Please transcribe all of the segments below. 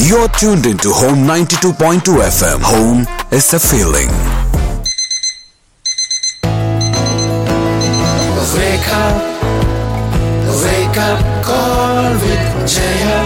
You're tuned into Home 92.2 FM. Home is a feeling. Wake up, wake up, call with Jaya.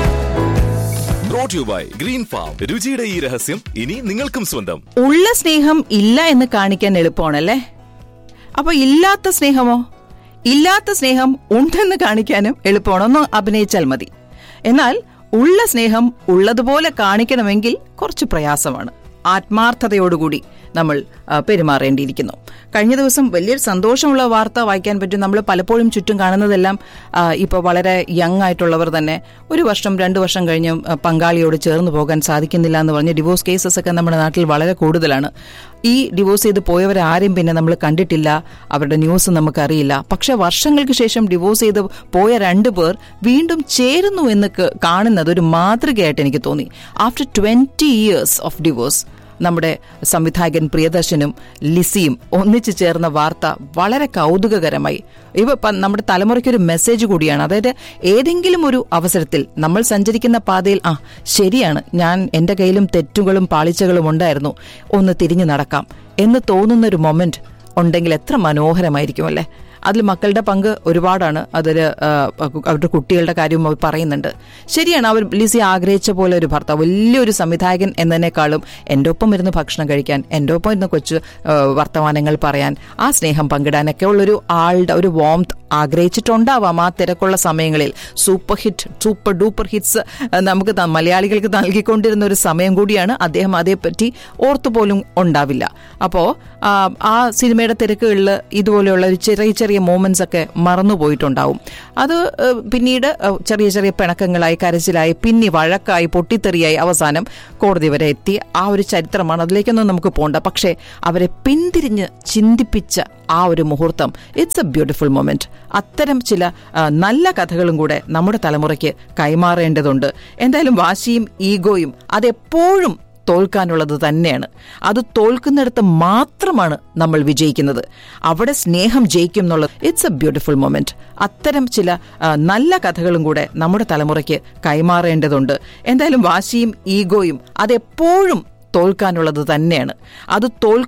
Brought you by Green Farm രുചിയുടെ ഈ രഹസ്യം ഇനി നിങ്ങൾക്കും സ്വന്തം ഉള്ള സ്നേഹം ഇല്ല എന്ന് കാണിക്കാൻ എളുപ്പമാണല്ലേ അപ്പൊ ഇല്ലാത്ത സ്നേഹമോ ഇല്ലാത്ത സ്നേഹം ഉണ്ടെന്ന് കാണിക്കാനും എളുപ്പമാണ് ഒന്ന് അഭിനയിച്ചാൽ മതി എന്നാൽ ഉള്ള സ്നേഹം ഉള്ളതുപോലെ കാണിക്കണമെങ്കിൽ കുറച്ച് പ്രയാസമാണ് ആത്മാർത്ഥതയോടുകൂടി നമ്മൾ ആ, പെരുമാറേണ്ടിയിരിക്കുന്നു കഴിഞ്ഞ ദിവസം വലിയൊരു സന്തോഷമുള്ള വാർത്ത വായിക്കാൻ പറ്റും നമ്മൾ പലപ്പോഴും ചുറ്റും കാണുന്നതെല്ലാം ഇപ്പോൾ വളരെ യങ് ആയിട്ടുള്ളവർ തന്നെ ഒരു വർഷം രണ്ട് വർഷം കഴിഞ്ഞ് ആ, പങ്കാളിയോട് ചേർന്ന് പോകാൻ സാധിക്കുന്നില്ല എന്ന് പറഞ്ഞ് ഡിവോഴ്സ് കേസസ് ഒക്കെ നമ്മുടെ നാട്ടിൽ വളരെ കൂടുതലാണ് ഈ ഡിവോഴ്സ് ചെയ്ത് പോയവരെ ആരും പിന്നെ നമ്മൾ കണ്ടിട്ടില്ല അവരുടെ ന്യൂസ് നമുക്കറിയില്ല പക്ഷെ വർഷങ്ങൾക്ക് ശേഷം ഡിവോഴ്സ് ചെയ്ത് പോയ രണ്ടു പേർ വീണ്ടും ചേരുന്നു എന്ന് ക- കാണുന്നത് ഒരു മാതൃകയായിട്ട് എനിക്ക് തോന്നി after twenty years of divorce നമ്മുടെ സംവിധായകൻ പ്രിയദർശനും ലിസിയും ഒന്നിച്ചു ചേർന്ന വാർത്ത വളരെ കൗതുകകരമായി ഇവ പ- നമ്മുടെ തലമുറയ്ക്ക് ഒരു മെസ്സേജ് കൂടിയാണ് അതായത് ഏതെങ്കിലും ഒരു അവസരത്തിൽ നമ്മൾ സഞ്ചരിക്കുന്ന പാതയിൽ ആ ശരിയാണ് ഞാൻ എൻ്റെ കയ്യിലും തെറ്റുകളും പാളിച്ചകളും ഉണ്ടായിരുന്നു ഒന്ന് തിരിഞ്ഞു നടക്കാം എന്ന് തോന്നുന്ന ഒരു മൊമെന്റ് ഉണ്ടെങ്കിൽ എത്ര മനോഹരമായിരിക്കും അല്ലേ അതിൽ മക്കളുടെ പങ്ക് ഒരുപാടാണ് അതിൽ അവരുടെ കുട്ടികളുടെ കാര്യവും അവർ പറയുന്നുണ്ട് ശരിയാണ് അവർ ലിസി ആഗ്രഹിച്ച പോലെ ഒരു ഭർത്താവ് വലിയൊരു സംവിധായകൻ എന്നതിനേക്കാളും എൻ്റെ ഒപ്പം ഇരുന്ന് ഭക്ഷണം കഴിക്കാൻ എൻ്റെ ഒപ്പം ഇരുന്ന് കൊച്ചു ആ, വർത്തമാനങ്ങൾ പറയാൻ ആ സ്നേഹം പങ്കിടാനൊക്കെ ഉള്ളൊരു ആളുടെ ഒരു വോംത് ആഗ്രഹിച്ചിട്ടുണ്ടാവാം ആ തിരക്കുള്ള സമയങ്ങളിൽ super hit super duper hits നമുക്ക് ത- മലയാളികൾക്ക് നൽകിക്കൊണ്ടിരുന്ന ഒരു സമയം കൂടിയാണ് അദ്ദേഹം അതേപ്പറ്റി ഓർത്തുപോലും ഉണ്ടാവില്ല അപ്പോൾ ആ സിനിമയുടെ തിരക്കുകളിൽ ഇതുപോലെയുള്ള ഒരു ചെറിയ ചെറിയ മോമെന്റ്സ് ഒക്കെ മറന്നുപോയിട്ടുണ്ടാവും അത് ആ, പിന്നീട് ആ, ചെറിയ ചെറിയ പിണക്കങ്ങളായി കരച്ചിലായി പിന്നെ വഴക്കായി പൊട്ടിത്തെറിയായി അവസാനം കോടതി വരെ എത്തി ആ ഒരു ചരിത്രമാണ് അതിലേക്കൊന്നും നമുക്ക് പോകണ്ട പക്ഷേ അവരെ പിന്തിരിഞ്ഞ് ചിന്തിപ്പിച്ച ആ ഒരു മുഹൂർത്തം ഇറ്റ്സ് എ ബ്യൂട്ടിഫുൾ മൊമെന്റ് അത്തരം ചില ആ, നല്ല കഥകളും കൂടെ നമ്മുടെ തലമുറയ്ക്ക് കൈമാറേണ്ടതുണ്ട് എന്തായാലും വാശിയും ഈഗോയും അതെപ്പോഴും തോൽക്കാനുള്ളത് തന്നെയാണ് അത് തോൽക്കുന്നിടത്ത് മാത്രമാണ് നമ്മൾ വിജയിക്കുന്നത് അവിടെ സ്നേഹം ജയിക്കും എന്നുള്ളത് ഇറ്റ്സ് എ ബ്യൂട്ടിഫുൾ മൊമെന്റ് അത്തരം ചില ആ, നല്ല കഥകളും കൂടെ നമ്മുടെ തലമുറയ്ക്ക് കൈമാറേണ്ടതുണ്ട് എന്തായാലും വാശിയും ഈഗോയും അതെപ്പോഴും തോൽക്കാനുള്ളത് തന്നെയാണ് അത് തോൽ